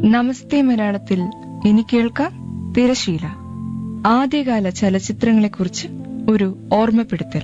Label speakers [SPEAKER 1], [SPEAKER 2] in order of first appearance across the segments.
[SPEAKER 1] നമസ്തേ മലയാളത്തിൽ ഇനി കേൾക്കാം തിരശീല ആദ്യകാല ചലച്ചിത്രങ്ങളെക്കുറിച്ച് ഒരു ഓർമ്മപ്പെടുത്തൽ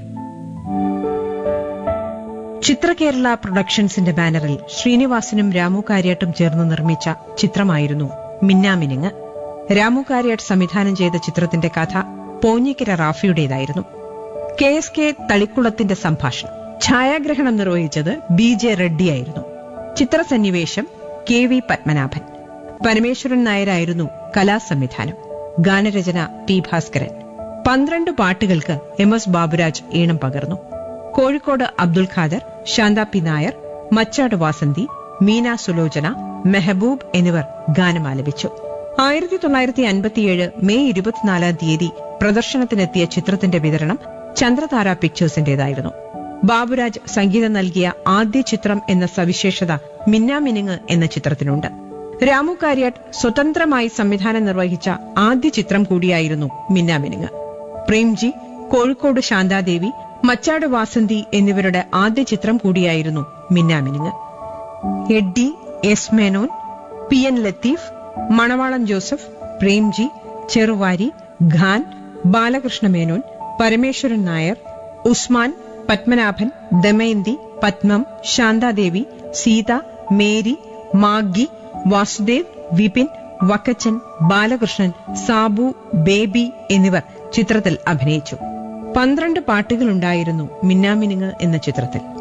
[SPEAKER 2] ചിത്രകേരള പ്രൊഡക്ഷൻസിന്റെ ബാനറിൽ ശ്രീനിവാസനും രാമു കാര്യാട്ടും ചേർന്ന് നിർമ്മിച്ച ചിത്രമായിരുന്നു മിന്നാമിനുങ്ങ് രാമു കാര്യാട്ട് സംവിധാനം ചെയ്ത ചിത്രത്തിന്റെ കഥ പോഞ്ഞിക്കര റാഫിയുടേതായിരുന്നു കെ എസ് കെ തളിക്കുളത്തിന്റെ സംഭാഷണം ഛായാഗ്രഹണം നിർവഹിച്ചത് ബി ജെ റെഡ്ഡിയായിരുന്നു ചിത്രസന്നിവേശം കെ വി പത്മനാഭൻ പരമേശ്വരൻ നായരായിരുന്നു കലാസംവിധാനം ഗാനരചന പി ഭാസ്കരൻ പന്ത്രണ്ട് പാട്ടുകൾക്ക് എം എസ് ബാബുരാജ് ഈണം പകർന്നു കോഴിക്കോട് അബ്ദുൽ ഖാദർ ശാന്ത പി നായർ മച്ചാട് വാസന്തി മീന സുലോചന മെഹബൂബ് എന്നിവർ ഗാനമാലപിച്ചു ആയിരത്തി തൊള്ളായിരത്തി അൻപത്തിയേഴ് മെയ് ഇരുപത്തിനാലാം തീയതി പ്രദർശനത്തിനെത്തിയ ചിത്രത്തിന്റെ വിതരണം ചന്ദ്രതാര പിക്ചേഴ്സിന്റേതായിരുന്നു ബാബുരാജ് സംഗീതം നൽകിയ ആദ്യ ചിത്രം എന്ന സവിശേഷത മിന്നാമിനുങ്ങ് എന്ന ചിത്രത്തിനുണ്ട് രാമു കാര്യാട്ട് സ്വതന്ത്രമായി സംവിധാനം നിർവഹിച്ച ആദ്യ ചിത്രം കൂടിയായിരുന്നു മിന്നാമിനുങ്ങ് പ്രേംജി കോഴിക്കോട് ശാന്താദേവി മച്ചാട് വാസന്തി എന്നിവരുടെ ആദ്യ ചിത്രം കൂടിയായിരുന്നു Minnaminungu Eddie S Menon P N Latheef Manavalam Joseph Premji Cheruvari Khan Balakrishna Menon Parameswaran Nair Usman Padmanabhan Damayanthi Padmam Shanthadevi Seetha Mary Maggie Vasudev Vipin Vakkachan Balakrishnan Sabu Baby എന്നിവർ ചിത്രത്തിൽ അഭിനയിച്ചു പന്ത്രണ്ട് പാട്ടുകളുണ്ടായിരുന്നു മിന്നാമിനുങ്ങ് എന്ന ചിത്രത്തിൽ